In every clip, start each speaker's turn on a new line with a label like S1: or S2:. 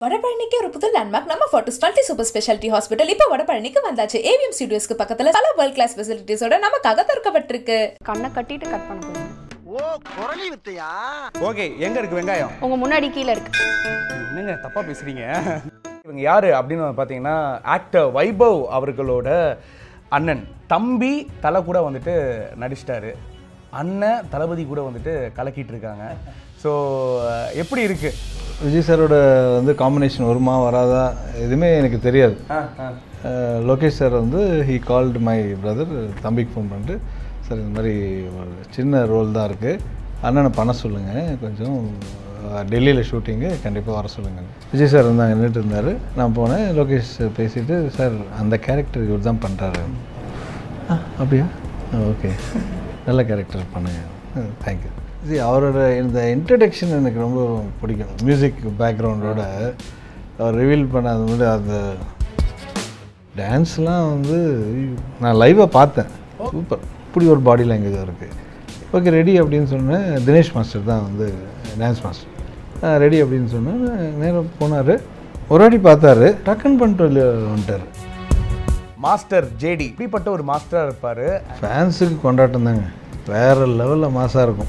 S1: வடபழனிக்கு ஒரு புது லேண்ட்மார்க் நம்ம Fortis multi super speciality hospital இப்போ வடபழனிக்கு வந்தாச்சு ஏவிஎம் ஸ்டுடியோஸ்க்கு பக்கத்துல பல வேர்ல்ட் கிளாஸ் ஃபெசிலிட்டிஸோட நமக்காக திறக்கப்பட்டிருக்கு
S2: கண்ணை கட்டிட்டு கட் பண்ண போறீங்க
S3: ஓ குரலி வித்தையா
S4: ஓகே எங்க இருக்கு வெங்காயம்
S2: உங்க முன்னாடி கீழே இருக்கு
S4: என்னங்க தப்பா பேசுறீங்க இவங்க யாரு அப்படின்னு பார்த்தீங்கன்னா ஆக்டர் வைபவ் அவர்களோட அண்ணன் தம்பி தலை கூட வந்துட்டு நடிச்சிட்டாரு அண்ணன் தளபதி கூட வந்துட்டு கலக்கிட்டு இருக்காங்க ஸோ எப்படி இருக்கு
S5: விஜய் சாரோட வந்து காம்பினேஷன் வருமா வராதா எதுவுமே எனக்கு தெரியாது
S4: ஆ, ஆ.
S5: அஹ் லோகேஷ் சார் வந்து ஹீ கால்டு மை பிரதர் தம்பிக்கு ஃபோன் பண்ணிட்டு சார் இந்த மாதிரி ஒரு சின்ன ரோல் தான் இருக்குது அண்ணனை பண்ண சொல்லுங்கள் கொஞ்சம் டெல்லியில் ஷூட்டிங்கு கண்டிப்பாக வர சொல்லுங்கள் விஜய் சார் வந்து அங்கே நின்றுட்டு இருந்தார் நான் போனேன் லோகேஷ் பேசிட்டு சார் அந்த கேரக்டர் இவர் தான் பண்ணுறாரு ஆ அப்படியா ஓகே நல்ல கேரக்டர் பண்ணுங்க தேங்க்யூ இது அவரோட இந்த இன்ட்ரடக்ஷன் எனக்கு ரொம்ப பிடிக்கும் மியூசிக் பேக்ரவுண்டோட அவர் ரிவீல் பண்ண அது மாதிரி அந்த டான்ஸ்லாம் வந்து நான் லைவாக பார்த்தேன் சூப்பர் இப்படி ஒரு பாடி லாங்குவேஜ் இருக்குது ஓகே ரெடி அப்படின்னு சொன்னேன் தினேஷ் மாஸ்டர் தான் வந்து டான்ஸ் மாஸ்டர் ரெடி அப்படின்னு சொன்னேன் நேரம் போனார் ஒரு வாட்டி பார்த்தாரு டக்குன்னு பண்ணிட்டு வெளியே வந்துட்டார்
S4: மாஸ்டர் ஜேடி இப்படிப்பட்ட ஒரு மாஸ்டராக இருப்பார்
S5: ஃபேன்ஸுக்கு கொண்டாட்டம் தாங்க வேறு லெவலில் மாசாக இருக்கும்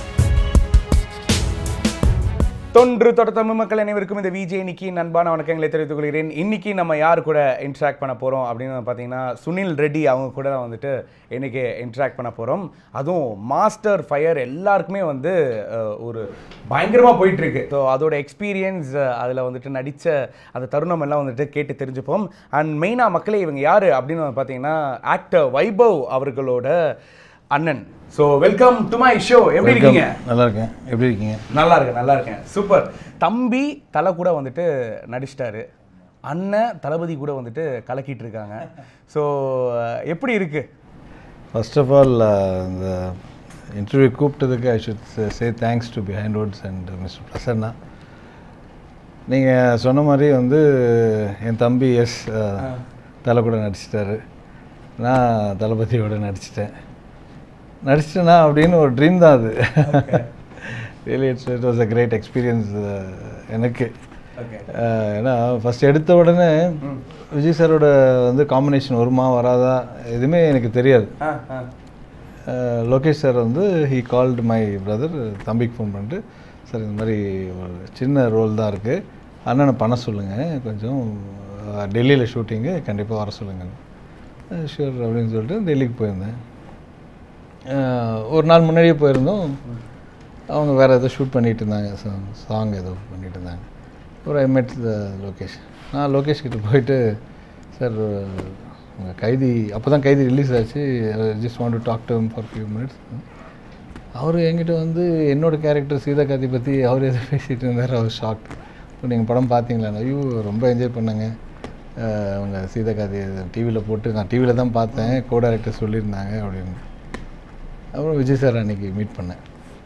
S4: தொன்று தொட தமிழ் மக்கள் அனைவருக்கும் இந்த விஜய் இன்னைக்கு அன்பான வணக்கங்களை தெரிவித்துக் கொள்கிறேன் இன்னைக்கு நம்ம யார் கூட இன்ட்ராக்ட் பண்ண போகிறோம் அப்படின்னு பார்த்தீங்கன்னா சுனில் ரெட்டி அவங்க கூட தான் வந்துட்டு இன்னைக்கு இன்ட்ராக்ட் பண்ண போகிறோம் அதுவும் மாஸ்டர் ஃபயர் எல்லாருக்குமே வந்து அஹ், ஒரு பயங்கரமாக போயிட்டு இருக்கு ஸோ அதோட எக்ஸ்பீரியன்ஸ் அதில் வந்துட்டு நடித்த அந்த தருணம் எல்லாம் வந்துட்டு கேட்டு தெரிஞ்சுப்போம் அண்ட் மெயினாக மக்களே இவங்க யார் அப்படின்னு பார்த்தீங்கன்னா ஆக்டர் வைபவ் அவர்களோட அண்ணன் so welcome to my show எப்படி இருக்கீங்க
S5: நல்லா இருக்கேன் எப்படி இருக்கீங்க
S4: நல்லா இருக்கேன் நல்லா இருக்கேன் சூப்பர் தம்பி தலை கூட வந்துட்டு நடிச்சிட்டாரு அண்ணன் தளபதி கூட வந்துட்டு கலக்கிட்டு இருக்காங்க ஸோ எப்படி இருக்கு
S5: ஃபர்ஸ்ட் ஆஃப் ஆல் இந்த இன்டர்வியூ கூப்பிட்டதுக்கு I should say thanks to Behindwoods and mister Prasanna நீங்கள் சொன்ன மாதிரி வந்து என் தம்பி எஸ் தலை கூட நடிச்சிட்டாரு நான் தளபதியோட நடிச்சிட்டேன் நடிச்சிட்டேனா அப்படின்னு ஒரு ட்ரீம் தான் அது really it's it was a great experience எனக்கு
S4: ஓகே
S5: அஹ் ஏன்னா ஃபஸ்ட் எடுத்த உடனே விஜய் சாரோட வந்து காம்பினேஷன் வருமா வராதா எதுவுமே எனக்கு தெரியாது
S4: ஆ ஆ
S5: அஹ் லோகேஷ் சார் வந்து ஹீ கால்டு மை பிரதர் தம்பிக்கு ஃபோன் பண்ணிட்டு சார் இந்த மாதிரி ஒரு சின்ன ரோல் தான் இருக்குது அண்ணனை பண்ண சொல்லுங்கள் கொஞ்சம் டெல்லியில் ஷூட்டிங்கு கண்டிப்பாக வர சொல்லுங்கள் ஷூர் அப்படின்னு சொல்லிட்டு டெல்லிக்கு போயிருந்தேன் அஹ் ஒரு நாள் முன்னாடியே போயிருந்தோம் அவங்க வேறு ஏதோ ஷூட் பண்ணிட்டு இருந்தாங்க சாங் ஏதோ பண்ணிட்டு இருந்தாங்க ஒரு ஐ மெட் த லோகேஷ் நான் லோகேஷ் கிட்ட போயிட்டு சார் உங்கள் கைதி அப்போ தான் கைதி ரிலீஸ் ஆச்சு just want to talk to for few minutes அவர் என்கிட்ட வந்து என்னோட கேரக்டர் சீதா காதி பற்றி அவர் எதை பேசிகிட்டு இருந்தார் அவர் ஷாக் நீங்கள் படம் பார்த்தீங்களா ஐயோ ரொம்ப என்ஜாய் பண்ணேங்க அஹ் அவங்க சீதா காதி டிவியில் போட்டு நான் டிவியில் தான் பார்த்தேன் கோ டைரக்டர் சொல்லியிருந்தாங்க அப்படின்னு அப்புறம் விஜய் சார் அன்னைக்கு மீட் பண்ணேன்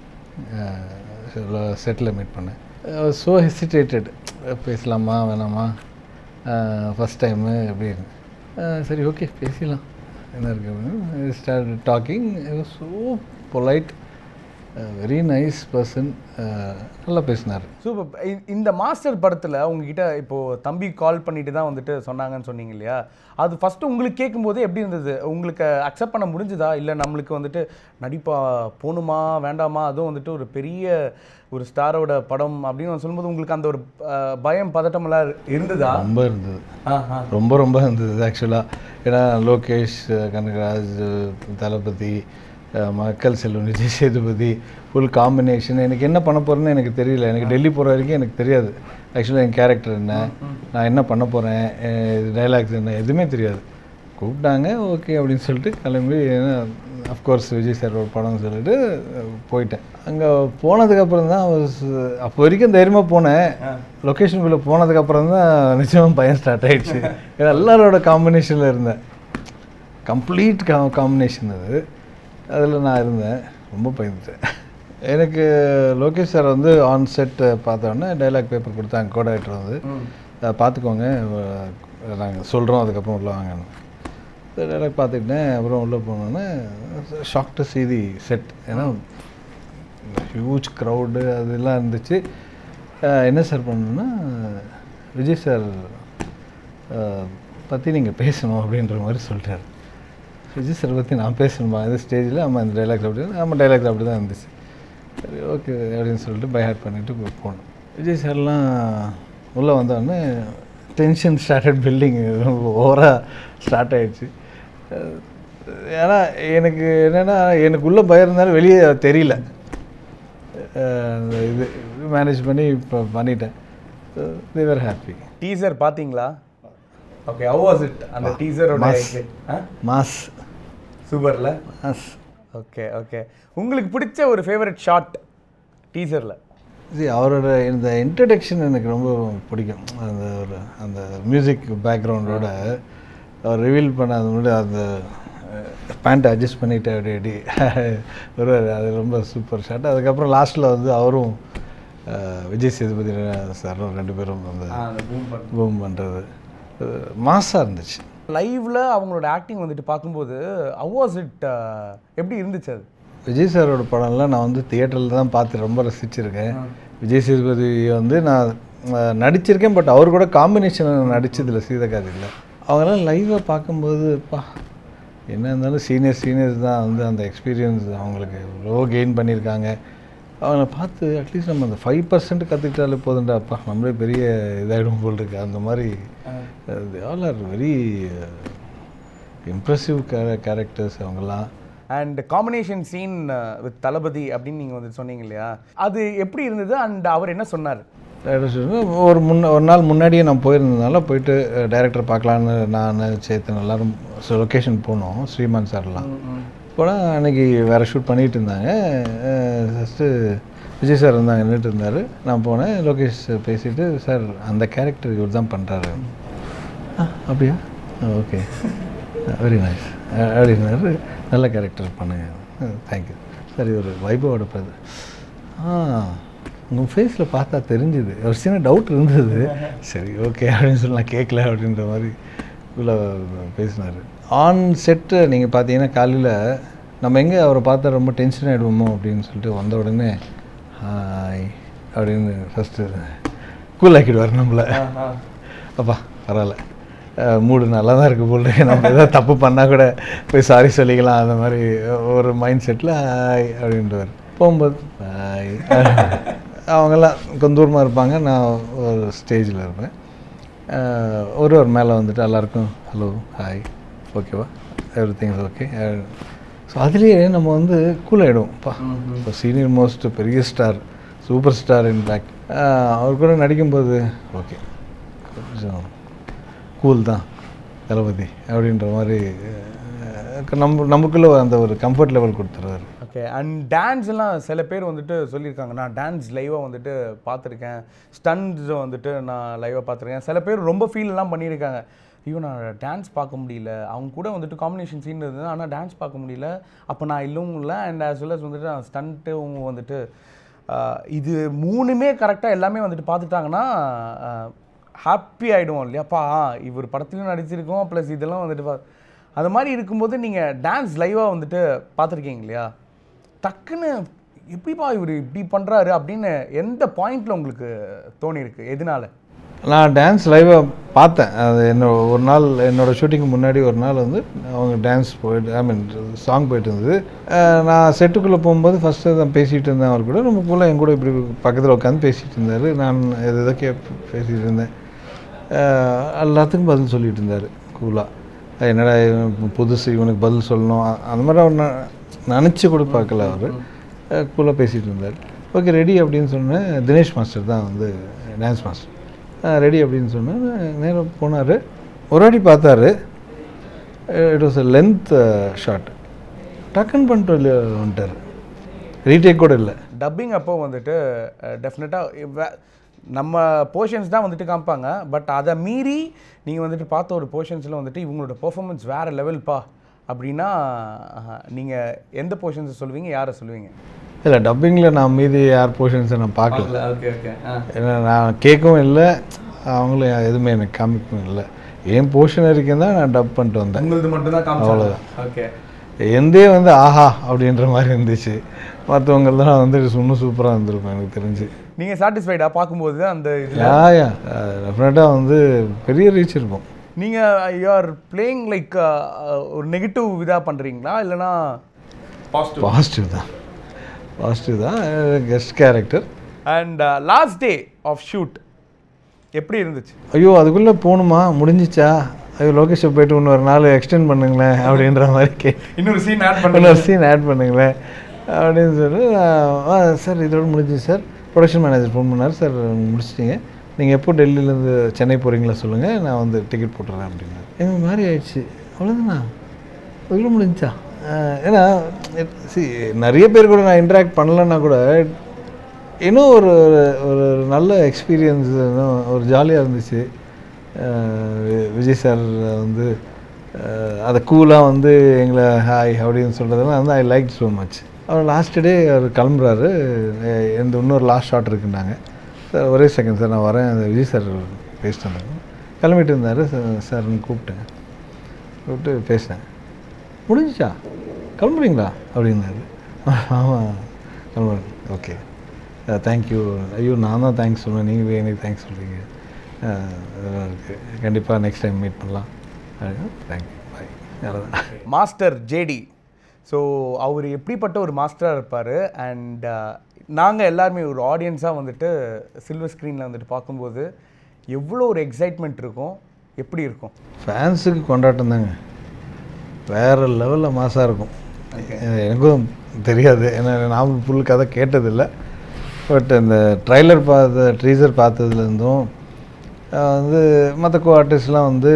S5: செட்டில் மீட் பண்ணேன் ஸோ ஹெசிடேட்டட் பேசலாமா வேணாமா ஃபஸ்ட் டைமு அப்படின்னு அஹ் சரி ஓகே பேசிடலாம் என்ன இருக்கு அப்படின்னு start talking so polite very nice person நல்லா பேசினார்
S4: சூப்பர் இந்த மாஸ்டர் படத்தில் உங்ககிட்ட இப்போது தம்பி கால் பண்ணிட்டு தான் வந்துட்டு சொன்னாங்கன்னு சொன்னீங்க இல்லையா அது ஃபஸ்ட்டு உங்களுக்கு கேட்கும்போது எப்படி இருந்தது உங்களுக்கு அக்செப்ட் பண்ண முடிஞ்சுதா இல்லை நம்மளுக்கு வந்துட்டு நடிப்பா போகணுமா வேண்டாமா அதுவும் வந்துட்டு ஒரு பெரிய ஒரு ஸ்டாரோட படம் அப்படின்னு சொல்லும்போது உங்களுக்கு அந்த ஒரு அஹ், பயம் பதட்டமெல்லாம் இருந்ததா
S5: ரொம்ப இருந்தது
S4: ஆ ஆ
S5: ரொம்ப ரொம்ப இருந்தது ஆக்சுவலாக ஏன்னா லோகேஷ் கனகராஜ் தளபதி அஹ் மக்கள் செல்வன் விஜய் சேதுபதி ஃபுல் காம்பினேஷன் எனக்கு என்ன பண்ண போகிறேன்னு எனக்கு தெரியல எனக்கு டெல்லி போகிற வரைக்கும் எனக்கு தெரியாது ஆக்சுவலாக என் கேரக்டர் என்ன நான் என்ன பண்ண போகிறேன் டைலாக்ஸ் என்ன எதுவுமே தெரியாது கூப்பிட்டாங்க ஓகே அப்படின்னு சொல்லிட்டு கிளம்பி அஃப்கோர்ஸ் விஜய் சார் ஒரு படம்னு சொல்லிட்டு அஹ், போயிட்டேன் அங்கே போனதுக்கப்புறம் தான் அப்போ வரைக்கும் தைரியமாக போனேன் லொக்கேஷனுக்குள்ளே போனதுக்கப்புறம் தான் நிச்சயமாக பயம் ஸ்டார்ட் ஆயிடுச்சு ஏன்னா எல்லாரோட காம்பினேஷனில் இருந்தேன் கம்ப்ளீட் கா காம்பினேஷன் அது அதில் நான் இருந்தேன் ரொம்ப பயந்துட்டேன் எனக்கு லோகேஷ் சார் வந்து ஆன் செட் பார்த்தோன்னே டைலாக் பேப்பர் கொடுத்தாங்க கோ டைரக்டர் வந்து அஹ் பார்த்துக்கோங்க நாங்கள் சொல்கிறோம் அதுக்கப்புறம் உள்ள வாங்கணும் டைலாக் பார்த்துக்கிட்டேன் அப்புறம் உள்ளே போனோன்னே shock to see the set ஏன்னா ஹியூஜ் க்ரௌடு அதெல்லாம் இருந்துச்சு அஹ் என்ன சார் பண்ணணும்னா விஜய் சார் பற்றி நீங்கள் பேசணும் அப்படின்ற மாதிரி சொல்லிட்டாரு விஜய் சார் பற்றி நான் பேசணுமா இந்த ஸ்டேஜில் ஆமாம் இந்த டைலாக்ஸ் அப்படி ஆமாம் டைலாக்ஸ் அப்படி தான் இருந்துச்சு சரி ஓகே அப்படின்னு சொல்லிட்டு பை ஹார்ட் பண்ணிவிட்டு போனோம் விஜய் சார்லாம் உள்ளே வந்தோடனே டென்ஷன் ஸ்டார்டட் பில்டிங் ஓவராக ஸ்டார்ட் ஆயிடுச்சு அஹ் ஏன்னா எனக்கு என்னென்னா எனக்கு உள்ளே பயம் இருந்தாலும் வெளியே தெரியல அஹ் அந்த இது மேனேஜ் பண்ணி இப்போ பண்ணிட்டேன் தேவர் ஹாப்பி
S4: டீசர் பாத்தீங்களா ஓகே ஹவ் வாஸ் இட் அந்த டீசரோட
S5: Mass. மாஸ்
S4: சூப்பர்ல
S5: மாஸ்
S4: ஓகே ஓகே உங்களுக்கு பிடிச்ச ஒரு ஃபேவரட் ஷாட் டீசர்ல
S5: இது அவரோட இந்த இன்ட்ரடக்ஷன் எனக்கு ரொம்ப பிடிக்கும் அந்த ஒரு அந்த மியூசிக் பேக்ரவுண்டோட அவர் ரிவீல் பண்ண அது முன்னாடி அந்த பேண்ட்டை அட்ஜஸ்ட் பண்ணிட்டு அப்படி அப்படி வருவார் அது ரொம்ப சூப்பர் ஷாட் அதுக்கப்புறம் லாஸ்ட்டில் வந்து அவரும் அஹ், விஜய் சேதுபதி சாரும் ரெண்டு பேரும் அந்த பூம் பண்ணுறது மாசாக இருந்துச்சு
S4: லைவ்ல அவங்களோட ஆக்டிங் வந்துட்டு பார்க்கும்போது ஹவ் வாஸ் இட் எப்படி இருந்துச்சு அது
S5: விஜய் சாரோட படம்லாம் நான் வந்து தியேட்டரில் தான் பார்த்து ரொம்ப ரசிச்சிருக்கேன் விஜய் சேதுபதி வந்து நான் அஹ், நடிச்சிருக்கேன் பட் அவர் கூட காம்பினேஷன் நடிச்சதில்ல சீதக்காதியில் அவங்களாம் லைவாக பார்க்கும்போது பா என்ன இருந்தாலும் சீனியர் சீனியர்ஸ் தான் வந்து அந்த எக்ஸ்பீரியன்ஸ் அவங்களுக்கு எவ்வளோ கெயின் பண்ணியிருக்காங்க அவங்கள பார்த்து அட்லீஸ்ட் நம்ம அந்த ஃபைவ் பர்சன்ட் கற்றுக்கிட்டாலே போதும்டா அப்பா நம்மளே பெரிய இதாகிடும் போல் இருக்கு அந்த மாதிரி all are very impressive characters அவங்கெல்லாம்
S4: and combination scene with Thalapathy அப்படின்னு நீங்கள் வந்து சொன்னீங்க இல்லையா அது எப்படி இருந்தது அண்ட் அவர் என்ன சொன்னார்
S5: டைரக்டர் சொன்னாரு, ஒரு முன்ன ஒரு நாள் முன்னாடியே நான் போயிருந்ததுனால போயிட்டு டைரக்டர் பார்க்கலான்னு நான் சேத்தன் எல்லாரும் லொக்கேஷன் போனோம் ஸ்ரீமான் சார்லாம் போனால் அன்னைக்கு வேறு ஷூட் பண்ணிகிட்டு இருந்தாங்க ஃபஸ்ட்டு விஜய் சார் இருந்தாங்க நின்றுட்டு இருந்தார் நான் போனேன் லோகேஷ் சார் பேசிட்டு சார் அந்த கேரக்டர் இவர் தான் பண்ணுறாரு அப்படியா ஓகே வெரி நைஸ் அப்படின்னாரு நல்ல கேரக்டர் பண்ணுங்க தேங்க்யூ சரி ஒரு வைபவோட பிரதர் ஆ உங்கள் ஃபேஸில் பார்த்தா தெரிஞ்சுது ஒரு சின்ன டவுட் இருந்தது சரி ஓகே அப்படின்னு சொல்லி நான் கேட்கல அப்படின்ற மாதிரி உள்ள பேசினார் ஆன் செட்டு நீங்கள் பார்த்தீங்கன்னா காலையில் நம்ம எங்கே அவரை பார்த்தா ரொம்ப டென்ஷன் ஆகிடுவோமோ அப்படின்னு சொல்லிட்டு வந்த உடனே ஹாய் அப்படின்னு ஃபஸ்ட்டு கூல் ஆக்கிடுவார் நம்மளை அப்பா பரவாயில்ல மூடு நல்லா தான் இருக்குது போல் இருக்கு. நம்ம ஏதாவது தப்பு பண்ணால் கூட போய் சாரி சொல்லிக்கலாம் அந்த மாதிரி ஒரு மைண்ட் செட்டில் ஹாய் அப்படின்றவர் போகும்போது ஹாய் அவங்கெல்லாம் கொஞ்சம் தூரமாக இருப்பாங்க நான் ஒரு ஸ்டேஜில் இருப்பேன் அஹ் ஒரு ஒரு மேலே வந்துட்டு எல்லாருக்கும் ஹலோ ஹாய் ஓகேவா எவ்ரி திங் ஓகே ஸோ அதுலேயே நம்ம வந்து கூல் ஆகிடுவோம்ப்பா இப்போ சீனியர் மோஸ்ட் பெரிய ஸ்டார் சூப்பர் ஸ்டார் இன்ஃபேக்ட் அவர் கூட நடிக்கும்போது ஓகே கொஞ்சம் கூல் தான் தளபதி அப்படின்ற மாதிரி அஹ், நம்ம நமக்குள்ளே அந்த ஒரு கம்ஃபர்ட் லெவல் கொடுத்துருவாரு
S4: ஓகே அண்ட் டான்ஸ் எல்லாம் சில பேர் வந்துட்டு சொல்லியிருக்காங்க நான் டான்ஸ் லைவாக வந்துட்டு பார்த்துருக்கேன் ஸ்டன்ஸ் வந்துட்டு நான் லைவாக பார்த்துருக்கேன் சில பேர் ரொம்ப ஃபீல்லாம் பண்ணியிருக்காங்க ஐயோ நான் டான்ஸ் பார்க்க முடியல அவங்க கூட வந்துட்டு காம்பினேஷன் சீன் இருந்தது ஆனால் டான்ஸ் பார்க்க முடியல அப்போ நான் இல்லவும் இல்லை அண்ட் ஆஸ் வெல் as வந்துட்டு நான் ஸ்டண்ட்டு அவங்க வந்துட்டு ஆஹ், இது மூணுமே கரெக்டாக எல்லாமே வந்துட்டு பார்த்துட்டாங்கன்னா ஹாப்பி ஆகிடுவோம் இல்லையாப்பா இவர் படத்துலையும் நடிச்சிருக்கோம் ப்ளஸ் இதெல்லாம் வந்துட்டு பா அது மாதிரி இருக்கும்போது நீங்கள் டான்ஸ் லைவாக வந்துட்டு பார்த்துருக்கீங்க இல்லையா டக்குன்னு எப்படிப்பா இவர் இப்படி பண்ணுறாரு அப்படின்னு எந்த பாயிண்ட்ல உங்களுக்கு தோணியிருக்கு எதனால
S5: நான் டான்ஸ் லைவாக பார்த்தேன் அது என்னோட ஒரு நாள் என்னோடய ஷூட்டிங்க்கு முன்னாடி ஒரு நாள் வந்து அவங்க டான்ஸ் போயிட்டு ஐ மீன் சாங் போயிட்டு இருந்தது அஹ் நான் செட்டுக்குள்ளே போகும்போது ஃபஸ்ட்டு தான் பேசிகிட்டு இருந்தேன் அவர் கூட ரொம்ப கூலாக என் கூட இப்படி பக்கத்தில் உட்காந்து பேசிகிட்டு இருந்தார் நான் எது எதோ கே பேசிகிட்டு இருந்தேன் அஹ் எல்லாத்துக்கும் பதில் சொல்லிட்டு இருந்தார் கூலாக என்னடா இவன் புதுசு இவனுக்கு பதில் சொல்லணும் அ- அந்த மாதிரி அவர் ந- நினச்சி கூட பார்க்கல அவர் கூலாக பேசிகிட்டு இருந்தார் ஓகே ரெடி அப்படின்னு சொன்னேன் தினேஷ் மாஸ்டர் தான் வந்து டான்ஸ் மாஸ்டர் ரெடி அப்படின்னு சொன்னேன் நேராக போனார் ஒரு வாட்டி பார்த்தாரு it was a length shot டக்குன்னு பண்ணிட்டு வெளிய வந்துட்டார் ரீடேக் கூட இல்லை
S4: டப்பிங் அப்போ வந்துட்டு டெஃபினட்டாக நம்ம போர்ஷன்ஸ் தான் வந்துட்டு காமிப்பாங்க பட் அதை மீறி நீங்கள் வந்துட்டு பார்த்த ஒரு போர்ஷன்ஸில் வந்துட்டு இவங்களோட பெர்ஃபார்மன்ஸ் வேறு லெவல்ப்பா அப்படின்னா நீங்கள் எந்த போர்ஷன்ஸை சொல்லுவீங்க யாரை சொல்லுவீங்க
S5: இல்லை டப்பிங்கில் நான் மீதி யார் போர்ஷன்ஸை நான் பார்க்கல
S4: ஓகே ஓகே
S5: ஏன்னா நான் கேட்கவும் இல்லை அவங்களும் எதுவுமே எனக்கு காமிக்கவும் இல்லை என் போர்ஷன் வரைக்கும் தான் நான் டப் பண்ணிட்டு வந்தேன்
S4: உங்களது மட்டும் தான் காமிச்சாங்க ஓகே
S5: எந்தே வந்து ஆஹா அப்படின்ற மாதிரி இருந்துச்சு மற்றவங்கெல்லாம் வந்து இன்னும் சூப்பராக இருந்திருக்கும் எனக்கு தெரிஞ்சு
S4: நீங்கள் சாட்டிஸ்ஃபைடா பார்க்கும்போது அந்த இதில்
S5: யா யா டெஃபினட்டாக வந்து பெரிய ரீச் இருக்கும்
S4: நீங்கள் யூஆர் பிளேயிங் லைக் ஒரு நெகட்டிவ் இதாக பண்ணுறீங்களா இல்லைனா பாசிட்டிவ்
S5: பாசிட்டிவ் தான் பாசிட்டிவ் தான் guest character
S4: and last day of shoot எப்படி இருந்துச்சு
S5: ஐயோ அதுக்குள்ளே போகணுமா முடிஞ்சிச்சா ஐயோ லொக்கேஷன் போயிட்டு இன்னொரு நாள் எக்ஸ்டெண்ட் பண்ணுங்களேன் அப்படின்ற மாதிரி கே
S4: இன்னொரு சீன் ஆட் பண்ண
S5: இன்னொரு சீன் ஆட் பண்ணுங்களேன் அப்படின்னு சொல்லி ஆ சார் இதோட முடிஞ்சு சார் ப்ரொடக்ஷன் மேனேஜர் ஃபோன் பண்ணார் சார் முடிச்சிட்டிங்க நீங்கள் எப்போ டெல்லியிலேருந்து சென்னை போகிறீங்களா சொல்லுங்கள் நான் வந்து டிக்கெட் போட்டுறேன் அப்படின்னாரு எங்க மாதிரி ஆயிடுச்சு அவ்வளோதானா அதுக்குள்ள முடிஞ்சா ஏன்னா சி நிறைய பேர் கூட நான் இன்ட்ராக்ட் பண்ணலன்னா கூட இன்னும் ஒரு ஒரு நல்ல எக்ஸ்பீரியன்ஸ் ஒரு ஜாலியாக இருந்துச்சு அஹ் வி- விஜய் சார் வந்து அஹ் அதை கூலாக வந்து எங்களை ஹாய் அப்படின்னு சொல்கிறதெல்லாம் வந்து ஐ லைக் ஸோ மச் அவர் லாஸ்ட் டே அவர் கிளம்புறாரு அஹ் எந்த இன்னொரு லாஸ்ட் ஷாட் இருக்குன்னாங்க சார் ஒரே செகண்ட் சார் நான் வரேன் அந்த விஜய் சார் பேசிட்டு வந்தாங்க கிளம்பிட்டு இருந்தார் சார்னு கூப்பிட்டேன் கூப்பிட்டு பேசினேன் முடிஞ்சிச்சா கிளம்புறீங்களா அப்படின்னாரு ஆமாம் கிளம்புறேன் ஓகே தேங்க்யூ ஐயோ நான் தான் தேங்க்ஸ் சொன்னேன் நீங்கள் எனக்கு தேங்க்ஸ் சொல்கிறீங்க அதெல்லாம் இருக்குது கண்டிப்பாக நெக்ஸ்ட் டைம் மீட் பண்ணலாம் தேங்க்யூ பாய் அவ்வளோதான்
S4: மாஸ்டர் ஜேடி ஸோ அவர் எப்படிப்பட்ட ஒரு மாஸ்டராக இருப்பார் அண்ட் நாங்கள் எல்லாருமே ஒரு ஆடியன்ஸாக வந்துட்டு சில்வர் ஸ்க்ரீனில் வந்துட்டு பார்க்கும்போது எவ்வளோ ஒரு எக்ஸைட்மெண்ட் இருக்கும் எப்படி இருக்கும்
S5: ஃபேன்ஸுக்கு கொண்டாட்டம் தாங்க வேறு லெவலில் மாசாக இருக்கும் எனக்கும் தெரியாது ஏன்னா நான் ஃபுல் கதை கேட்டதில்லை பட் இந்த ட்ரைலர் பார்த்த ட்ரீசர் பார்த்ததுலேருந்தும் வந்து மற்ற கோ ஆர்டிஸ்ட்லாம் வந்து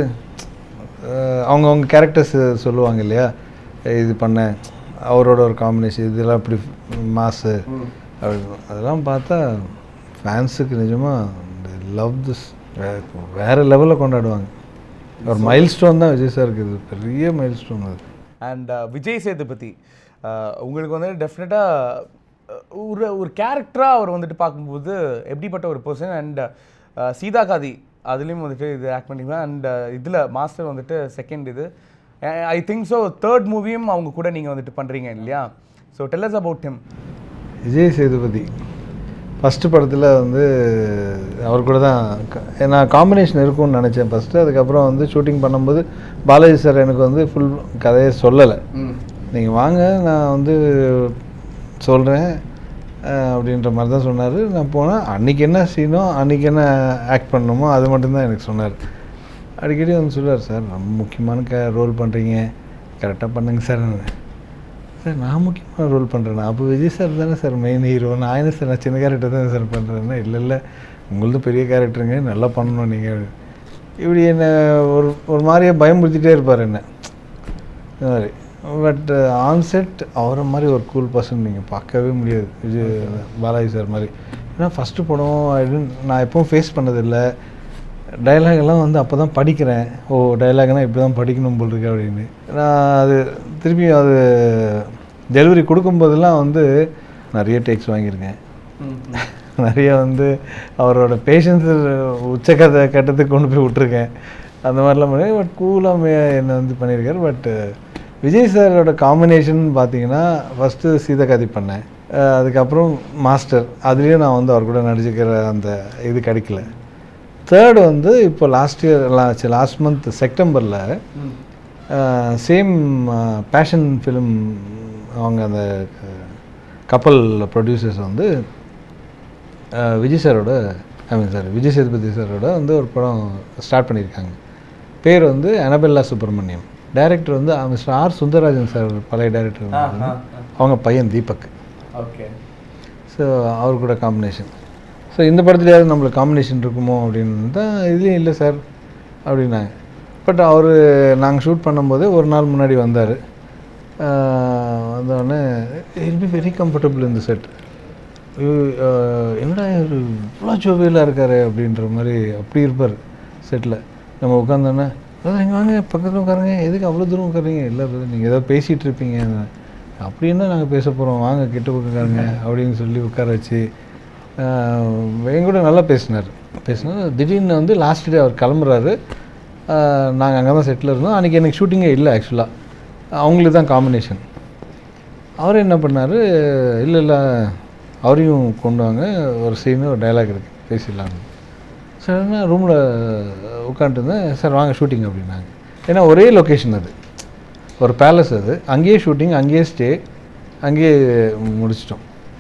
S5: அஹ், அவங்கவங்க கேரக்டர்ஸ் சொல்லுவாங்க இல்லையா இது பண்ணேன் அவரோட ஒரு காம்பினேஷன் இதெல்லாம் இப்படி மாசு அப்படின்னு அதெல்லாம் பார்த்தா ஃபேன்ஸுக்கு நிஜமாக லவ் திஸ் வேறு லெவலில் கொண்டாடுவாங்க ஒரு மைல் ஸ்டோன் தான் விஜய் சாருக்கு இது பெரிய மைல் ஸ்டோன் அது
S4: அண்ட் விஜய் சேதுபதி அஹ், உங்களுக்கு வந்து டெஃபினட்டாக ஒரு ஒரு கேரக்டராக அவர் வந்துட்டு பார்க்கும்போது எப்படிப்பட்ட ஒரு பர்சன் அண்ட் சீதா காதி அதுலேயும் வந்துட்டு இது ஆக்ட் பண்ணிக்கலாம் அண்ட் இதில் மாஸ்டர் வந்துட்டு செகண்ட் இது ஐ திங்க் ஸோ தேர்ட் மூவியும் அவங்க கூட நீங்கள் வந்துட்டு பண்ணுறீங்க இல்லையா so tells about him
S5: Vijay Sethupathi first படத்தில் வந்து அவர் கூட தான் க- ஏன்னா காம்பினேஷன் இருக்கும்னு நினச்சேன் ஃபஸ்ட்டு அதுக்கப்புறம் வந்து ஷூட்டிங் பண்ணும்போது பாலாஜி சார் எனக்கு வந்து ஃபுல் கதையை சொல்லலை நீங்கள் வாங்க நான் வந்து சொல்கிறேன் அப்படின்ற மாதிரி தான் சொன்னார் நான் போனேன் அன்றைக்கி என்ன சீனோ அன்றைக்கி என்ன ஆக்ட் பண்ணணுமோ அது மட்டும்தான் எனக்கு சொன்னார் அடிக்கடி வந்து சொல்லுவார் சார் ரொம்ப முக்கியமான க ரோல் பண்ணுறீங்க கரெக்டாக பண்ணுங்க சார் சார் நான் முக்கியமான ரோல் பண்ணுறேன் அப்போ விஜய் சார் தானே சார் மெயின் ஹீரோ நான் என்ன சார் நான் சின்ன கேரக்டர் தான் சார் பண்ணுறேன்னா இல்லை இல்லை உங்களது பெரிய கேரக்டருங்க நல்லா பண்ணணும் நீங்கள் இப்படி என்ன ஒரு ஒரு மாதிரியே பயமுறுத்திட்டே இருப்பார் என்ன இந்த மாதிரி பட் ஆன்செட் அவரை மாதிரி ஒரு கூல் பர்சன் நீங்கள் பார்க்கவே முடியாது விஜய் பாலாஜி சார் மாதிரி ஏன்னா ஃபஸ்ட்டு படம் I didn't- நான் எப்பவும் ஃபேஸ் பண்ணதில்லை டைலாக் எல்லாம் வந்து அப்போ தான் படிக்கிறேன் ஓ டைலாக்னா இப்படி தான் படிக்கணும் போல் இருக்கு அப்படின்னு நான் அது திருப்பி அது டெலிவரி கொடுக்கும்போதெல்லாம் வந்து நிறைய டேக்ஸ் வாங்கியிருக்கேன் நிறைய வந்து அவரோட பேஷன்ஸ் உச்சக்கதை கட்டத்துக்கு கொண்டு போய் விட்ருக்கேன் அந்த மாதிரிலாம் பண்ணி பட் கூலாக என்னை வந்து பண்ணியிருக்காரு பட் விஜய் சாரோட காம்பினேஷன் பார்த்தீங்கன்னா ஃபஸ்ட்டு சீதகதி பண்ணேன் அஹ் அதுக்கப்புறம் மாஸ்டர் அதுலேயும் நான் வந்து அவர் கூட நடிச்சுக்கிற அந்த இது கிடைக்கல தேர்ட் வந்து இப்போ லாஸ்ட் இயர் லாஸ்ட் மந்த் செப்டம்பரில் சேம் பேஷன் ஃபிலிம் அவங்க அந்த கப்பல் ப்ரொடியூசர்ஸ் வந்து அஹ், விஜய் சாரோட I mean sir Vijay Sethupathi சாரோட வந்து ஒரு படம் ஸ்டார்ட் பண்ணியிருக்காங்க பேர் வந்து அனபெல்லா சுப்பிரமணியம் டைரக்டர் வந்து மிஸ்டர் ஆர் சுந்தரராஜன் சார் பழைய டைரக்டர் அவங்க பையன் தீபக்
S4: ஓகே
S5: ஸோ அவர் கூட காம்பினேஷன் ஸோ இந்த படத்துலையாவது நம்மளுக்கு காம்பினேஷன் இருக்குமோ அப்படின்னு தான் இதுலேயும் இல்லை சார் அப்படின்னாங்க பட் அவர் நாங்கள் ஷூட் பண்ணும்போது ஒரு நாள் முன்னாடி வந்தார் வந்தோடனே இல் பி வெரி கம்ஃபர்டபுள் இந்த செட் என்னடா இவர் இவ்வளோ ஜோவியலாக இருக்காரு அப்படின்ற மாதிரி அப்படி இருப்பார் செட்டில் நம்ம உட்காந்தோன்னே அதான் இங்கே வாங்க பக்கத்தில் உட்காருங்க எதுக்கு அவ்வளோ தூரம் உட்காருங்க இல்லை நீங்கள் ஏதோ பேசிகிட்டு இருப்பீங்க அப்படி என்ன நாங்கள் பேச போகிறோம் வாங்க கிட்ட உட்காருங்க அப்படின்னு சொல்லி உட்கார வச்சு ஆஹ் என் கூட நல்லா பேசினார் பேசினா திடீர்னு வந்து லாஸ்ட் டே அவர் கிளம்புறாரு நாங்கள் அங்கே தான் செட்டில் இருந்தோம் அன்றைக்கி எனக்கு ஷூட்டிங்கே இல்லை ஆக்சுவலாக அவங்களுக்கு தான் காம்பினேஷன் அவர் என்ன பண்ணார் இல்லை இல்லை அவரையும் கொண்டு வாங்க ஒரு சீனு ஒரு டைலாக் இருக்குது பேசிடலாம்னு சார் நான் ரூமில் உட்காந்துருந்தேன் சார் வாங்க ஷூட்டிங் அப்படின்னாங்க ஏன்னா ஒரே லொக்கேஷன் அது ஒரு பேலஸ் அது அங்கேயே ஷூட்டிங் அங்கேயே ஸ்டே அங்கேயே முடிச்சிட்டோம்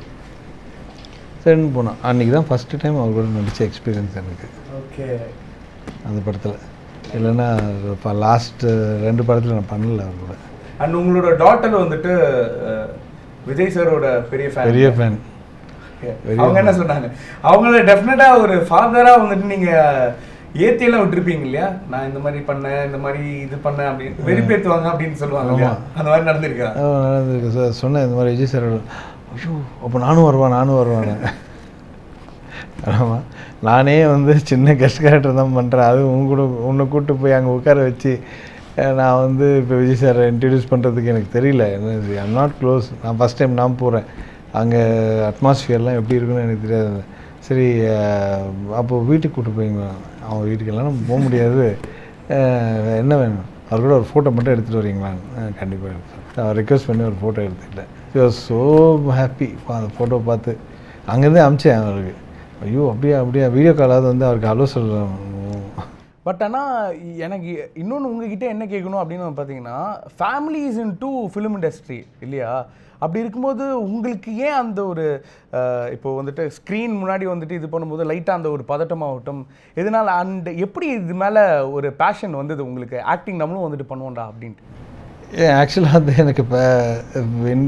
S5: சரின்னு போனோம் அன்றைக்கி தான் ஃபஸ்ட்டு டைம் அவர் கூட நடித்த எக்ஸ்பீரியன்ஸ் எனக்கு
S4: ஓகே
S5: அந்த படத்தில் இல்லைன்னா இப்போ லாஸ்ட்டு ரெண்டு படத்தில் நான் பண்ணல அவர் கூட
S4: அண்ட் உங்களோட டாட்டர் வந்துட்டு அஹ், விஜய் சாரோட பெரிய ஃபேன்
S5: பெரிய ஃபேன்
S4: அவங்க என்ன சொன்னாங்க அவங்கள டெஃபினட்டா ஒரு ஃபாதரா வந்துட்டு நீங்க ஏத்தி எல்லாம் விட்டுருப்பீங்க இல்லையா நான் இந்த மாதிரி பண்ணேன் இந்த மாதிரி இது பண்ணேன் அப்படின்னு வெறுப்பேத்துவாங்க அப்படின்னு சொல்லுவாங்க இல்லையா அந்த மாதிரி நடந்திருக்கா
S5: நடந்திருக்கு சார் சொன்னேன் இந்த மாதிரி விஜய் சார் ஐயோ அப்போ நானும் வருவான் நானும் வருவானே ஆமாம் நானே வந்து சின்ன கெஸ்ட் கேரக்டர் தான் பண்ணுறேன் அது உங்க கூட உன்னை கூப்பிட்டு போய் அங்கே உட்கார வச்சு அஹ், நான் வந்து இப்போ விஜய் சாரை இன்ட்ரடியூஸ் பண்ணுறதுக்கு எனக்கு தெரியல என்ன ஐம் நாட் க்ளோஸ் நான் ஃபஸ்ட் டைம் நான் போகிறேன் அங்கே அட்மாஸ்ஃபியர்லாம் எப்படி இருக்குன்னு எனக்கு தெரியாது சரி அப்போது வீட்டுக்கு கூப்பிட்டு போய்ங்க அவன் வீட்டுக்கெல்லாம் நம்ம போக முடியாது அஹ், என்ன வேணும் அவர் கூட ஒரு ஃபோட்டோ மட்டும் எடுத்துகிட்டு வரீங்களான்னு கண்டிப்பாக எடுத்தேன் அவர் ரிக்வஸ்ட் பண்ணி ஒரு ஃபோட்டோ எடுத்துக்கிட்டேன் யூ ஆர் ஸோ ஹாப்பி அந்த ஃபோட்டோ பார்த்து அங்கேருந்தே அமிச்சேன் அவருக்கு ஐயோ அப்படியா அப்படியா வீடியோ காலாவது வந்து அவருக்கு ஹலோ சொல்கிறேன்
S4: பட் ஆனால் எனக்கு இன்னொன்று உங்ககிட்ட என்ன கேட்கணும் அப்படின்னு பார்த்தீங்கன்னா family is into film industry இல்லையா அப்படி இருக்கும்போது உங்களுக்கு ஏன் அந்த ஒரு அஹ், இப்போ வந்துட்டு ஸ்க்ரீன் முன்னாடி வந்துட்டு இது பண்ணும்போது லைட்டாக அந்த ஒரு பதட்டமாகட்டும் எதனால் அண்ட் எப்படி இது மேலே ஒரு பேஷன் வந்தது உங்களுக்கு ஆக்டிங் நம்மளும் வந்துட்டு பண்ணுவோம்டா அப்படின்ட்டு
S5: ஏன் ஆக்சுவலாக வந்து எனக்கு இப்போ இந்த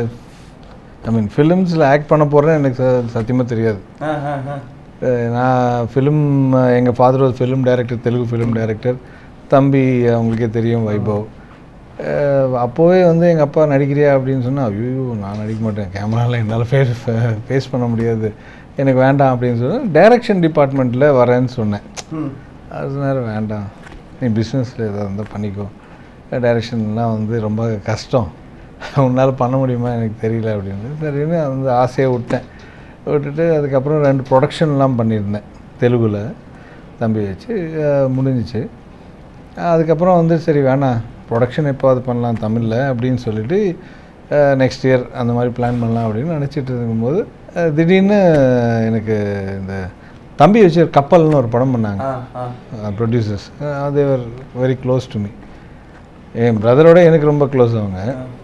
S5: ஐ மீன் ஃபிலிம்ஸில் ஆக்ட் பண்ண போகிறேன்னு எனக்கு ச- சத்தியமா தெரியாது அஹ் நான் ஃபிலிம் எங்கள் ஃபாதர் ஒரு film director Telugu film director தம்பி அவங்களுக்கே தெரியும் வைபவ் அஹ் அப்போவே வந்து எங்கள் அப்பா நடிக்கிறியா அப்படின்னு சொன்னால் ஐயோ நான் நடிக்க மாட்டேன் கேமராவில் என்னால் ஃபேஸ் ஃபேஸ் பண்ண முடியாது எனக்கு வேண்டாம் அப்படின்னு சொன்னா டைரக்ஷன் டிபார்ட்மெண்ட்டில் வரேன்னு சொன்னேன் அது நேரம் வேண்டாம் நீ பிஸ்னஸில் ஏதாவது இருந்தால் பண்ணிக்கோ டைரக்ஷன்லாம் வந்து ரொம்ப கஷ்டம் உன்னால் பண்ண முடியுமா எனக்கு தெரியல அப்படின்னு சரின்னு அந்த ஆசையை விட்டேன் விட்டுட்டு அதுக்கப்புறம் ரெண்டு ப்ரொடக்ஷன்லாம் பண்ணியிருந்தேன் தெலுங்குல தம்பி வச்சு அஹ் முடிஞ்சிச்சு அதுக்கப்புறம் வந்து சரி வேணாம் ப்ரொடக்ஷன் எப்போது பண்ணலாம் தமிழில் அப்படின்னு சொல்லிட்டு நெக்ஸ்ட் இயர் அந்த மாதிரி பிளான் பண்ணலாம் அப்படின்னு நினச்சிட்டு இருக்கும்போது அஹ் திடீர்னு எனக்கு இந்த தம்பி வச்சு ஒரு கப்பல்னு ஒரு படம் பண்ணாங்க producers they're very close to me என் பிரதரோட எனக்கு ரொம்ப க்ளோஸ் அவங்க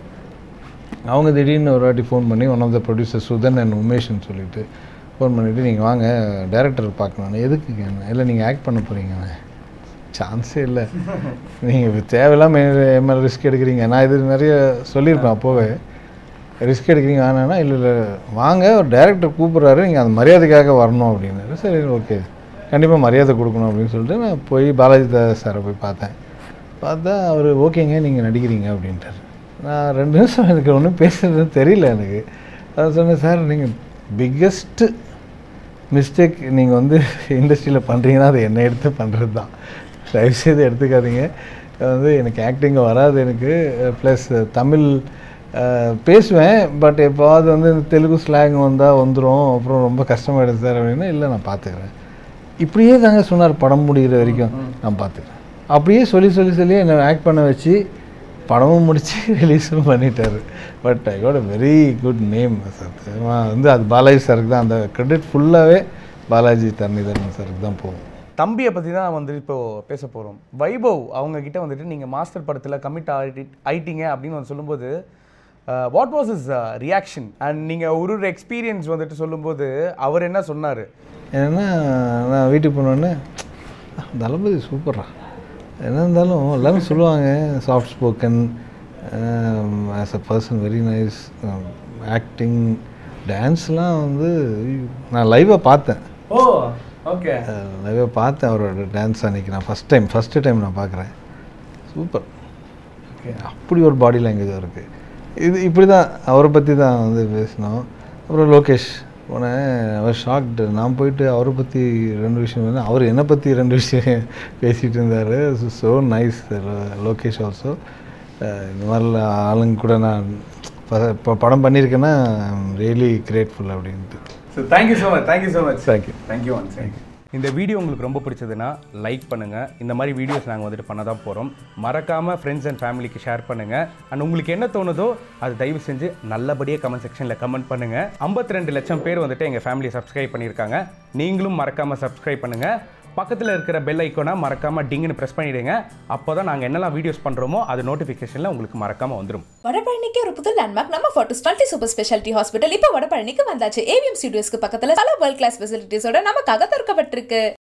S5: அவங்க திடீர்னு ஒரு வாட்டி ஃபோன் பண்ணி one of the producer Sudhan and உமேஷ்னு சொல்லிட்டு ஃபோன் பண்ணிவிட்டு நீங்கள் வாங்க டேரக்டர் பார்க்கணும் எதுக்கு இல்லை நீங்கள் ஆக்ட் பண்ண போகிறீங்க சான்ஸே இல்லை நீங்கள் தேவையில்லாமல் என் மேலே ரிஸ்க் எடுக்கிறீங்க நான் இது நிறைய சொல்லியிருப்பேன் அப்போவே ரிஸ்க் எடுக்கிறீங்க வேணான்னா இல்லை இல்லை வாங்க ஒரு டேரக்டர் கூப்பிட்றாரு நீங்கள் அந்த மரியாதைக்காக வரணும் அப்படின்னாரு சரி ஓகே கண்டிப்பாக மரியாதை கொடுக்கணும் அப்படின்னு சொல்லிட்டு நான் போய் பாலாஜி தாஸ் சாரை போய் பார்த்தேன் பார்த்தா அவர் ஓகேங்க நீங்கள் நடிக்கிறீங்க அப்படின்ட்டார் நான் ரெண்டு நிமிஷம் எனக்கு ஒன்றும் பேசுறது தெரியல எனக்கு அதான் சொன்னேன் சார் நீங்கள் பிக்கஸ்ட்டு மிஸ்டேக் நீங்கள் வந்து இண்டஸ்ட்ரியில் பண்ணுறீங்கன்னா அது என்னை எடுத்து பண்ணுறது தான் தயவுசெய்து எடுத்துக்காதீங்க வந்து எனக்கு ஆக்டிங் வராது எனக்கு ப்ளஸ் தமிழ் அஹ், பேசுவேன் பட் எப்போவாது வந்து இந்த தெலுங்கு ஸ்லாங் வந்தால் வந்துடும் அப்புறம் ரொம்ப கஷ்டமாயிடும் சார் அப்படின்னா இல்லை நான் பார்த்துக்கிறேன் இப்படியே தாங்க சொன்னார் படம் முடிகிற வரைக்கும் நான் பார்த்துக்கிறேன் அப்படியே சொல்லி சொல்லி சொல்லி என்னை ஆக்ட் பண்ண வச்சு படமும் முடிச்சு ரிலீஸும் பண்ணிட்டாரு but I got a very good name வந்து அது பாலாஜி சாருக்கு தான் அந்த கிரெடிட் ஃபுல்லாகவே பாலாஜி தரணிதரன் சாருக்கு தான் போகும்
S4: தம்பியை பற்றி தான் வந்து இப்போ பேச போகிறோம் வைபவ் அவங்க கிட்ட வந்துட்டு நீங்கள் மாஸ்டர் படத்தில் கமிட் ஆகி ஆயிட்டீங்க அப்படின்னு வந்து சொல்லும்போது what was is reaction and நீங்கள் ஒரு ஒரு எக்ஸ்பீரியன்ஸ் வந்துட்டு சொல்லும்போது அவர் என்ன சொன்னார்
S5: ஏன்னா நான் வீட்டுக்கு போனோடனே தளபதி சூப்பரா என்ன இருந்தாலும் எல்லாரும் சொல்லுவாங்க soft spoken as a person very nice acting டான்ஸ்லாம் வந்து ஐயோ, நான் லைவாக பார்த்தேன்
S4: ஓ ஓகே
S5: லைவாக பார்த்தேன் அவரோட டான்ஸ் அன்றைக்கி நான் ஃபஸ்ட் டைம் ஃபஸ்ட்டு டைம் நான் பார்க்குறேன் சூப்பர் அப்படி ஒரு பாடி லாங்குவேஜ் இருக்குது இது இப்படி தான் அவரை பற்றி தான் வந்து பேசினோம் அப்புறம் லோகேஷ் போனேன் அவர் ஷாக்டு நான் போயிட்டு அவரை பற்றி ரெண்டு விஷயம் வந்து அவர் என்னை பற்றி ரெண்டு விஷயம் பேசிகிட்டு இருந்தார் ஸோ நைஸ் லோகேஷ் ஆல்சோ இந்த மாதிரி ஆளுங்க கூட நான் இப்போ படம் பண்ணியிருக்கேன்னா ரியலி கிரேட்ஃபுல் அப்படின்ட்டு
S4: so thank you so much thank you so much
S5: thank you
S4: thank you once thank you இந்த வீடியோ உங்களுக்கு ரொம்ப பிடிச்சதுன்னா லைக் பண்ணுங்கள் இந்த மாதிரி வீடியோஸ் நாங்கள் வந்துட்டு பண்ண தான் போகிறோம் மறக்காமல் ஃப்ரெண்ட்ஸ் அண்ட் ஃபேமிலிக்கு ஷேர் பண்ணுங்கள் அண்ட் உங்களுக்கு என்ன தோணுதோ அது தயவு செஞ்சு நல்லபடியாக கமெண்ட் செக்ஷனில் கமெண்ட் பண்ணுங்கள் 52 ரெண்டு லட்சம் பேர் வந்துட்டு எங்கள் ஃபேமிலியை சப்ஸ்கிரைப் பண்ணியிருக்காங்க நீங்களும் மறக்காமல் சப்ஸ்கிரைப் பண்ணுங்கள் பக்கத்தில் இருக்கிற பெல் ஐக்கோனை மறக்காமல் டிங்குன்னு ப்ரெஸ் பண்ணிவிடுங்க அப்போ தான் நாங்கள் என்னெல்லாம் வீடியோஸ் பண்ணுறோமோ அது நோட்டிஃபிகேஷனில் உங்களுக்கு மறக்காமல் வந்துடும்
S1: வடபழனிக்கு ஒரு புது லேண்ட்மார்க் நம்ம Fortis twenty super speciality hospital இப்போ வடபழனிக்கு வந்தாச்சு ஏவிஎம் ஸ்டுடியோஸ்க்கு பக்கத்துல பல வேர்ல்ட் கிளாஸ் ஃபெசிலிட்டிஸோட நமக்காக திறக்கப்பட்டிருக்கு